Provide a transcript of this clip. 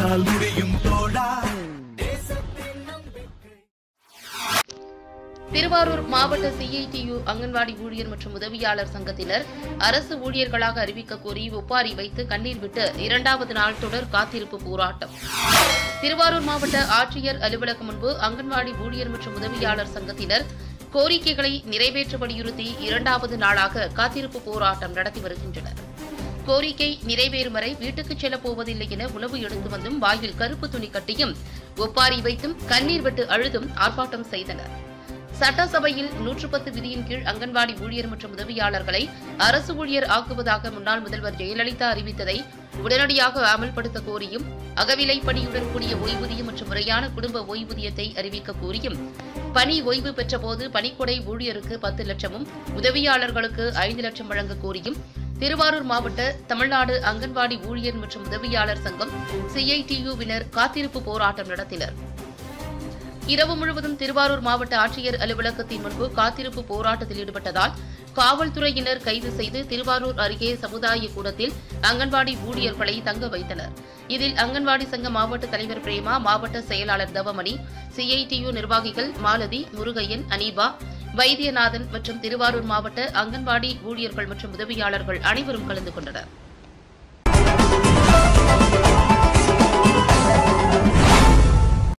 உன்னால் முடியும் தோழா திருவாரூர் மாவட்ட சிஐடியு அங்கன்வாடி ஊழியர் மற்றும் உதவியாளர் சங்கத்தினர் அரசு ஊழியர்களாக அறிவிக்க கோரி ஒப்பாரி வைத்து கண்ணீர் விட்டு இரண்டாவது நாள் தொடர் காத்திருப்பு போராட்டம் திருவாரூர் மாவட்ட ஆட்சியர் அலுவலகம் முன்பு அங்கன்வாடி ஊழியர் மற்றும் உதவியாளர் சங்கத்தினர் கோரிக்கைகளை நிறைவேற்ற வலியுறுத்தி இரண்டாவது நாளாக காத்திருப்பு போராட்டம் நடத்தி வருகின்றனர் கோரிக்கை நிறைவேறும் வரை வீட்டுக்கு செல்லப் போவதில்லை என உணவு எடுத்து வந்தும் வாயில் கருப்பு துணி கட்டியும் ஒப்பாரி வைத்தும் கண்ணீர் விட்டு அழுதும் ஆர்ப்பாட்டம் செய்தனர் சட்டசபையில் நூற்று பத்து விதியின் கீழ் அங்கன்வாடி ஊழியர் மற்றும் உதவியாளர்களை அரசு ஊழியர் ஆக்குவதாக முன்னாள் முதல்வர் ஜெயலலிதா அறிவித்ததை உடனடியாக அமல்படுத்த கோரியும் அகவிலை பணியுடன் கூடிய ஓய்வூதியம் மற்றும் முறையான குடும்ப ஓய்வூதியத்தை அறிவிக்க கோரியும் பணி ஓய்வு பெற்றபோது பணிக்கொடை ஊழியருக்கு பத்து லட்சமும் உதவியாளர்களுக்கு ஐந்து லட்சம் வழங்க கோரியும் திருவாரூர் மாவட்ட தமிழ்நாடு அங்கன்வாடி ஊழியர் மற்றும் உதவியாளர் சங்கம் சிஐடியுவினர் காத்திருப்பு போராட்டம் நடத்தினர் இரவு முழுவதும் திருவாரூர் மாவட்ட ஆட்சியர் அலுவலகத்தின் முன்பு காத்திருப்பு போராட்டத்தில் ஈடுபட்டதால் காவல்துறையினர் கைது செய்து திருவாரூர் அருகே சமுதாய கூடத்தில் அங்கன்வாடி ஊழியர்களை தங்க வைத்தனர் இதில் அங்கன்வாடி சங்க மாவட்ட தலைவர் பிரேமா மாவட்ட செயலாளர் தவமணி சிஐடியு நிர்வாகிகள் மாலதி முருகையன் அனீபா வைத்தியநாதன் மற்றும் திருவாரூர் மாவட்ட அங்கன்வாடி ஊழியர்கள் மற்றும் உதவியாளர்கள் அனைவரும் கலந்து கொண்டனர்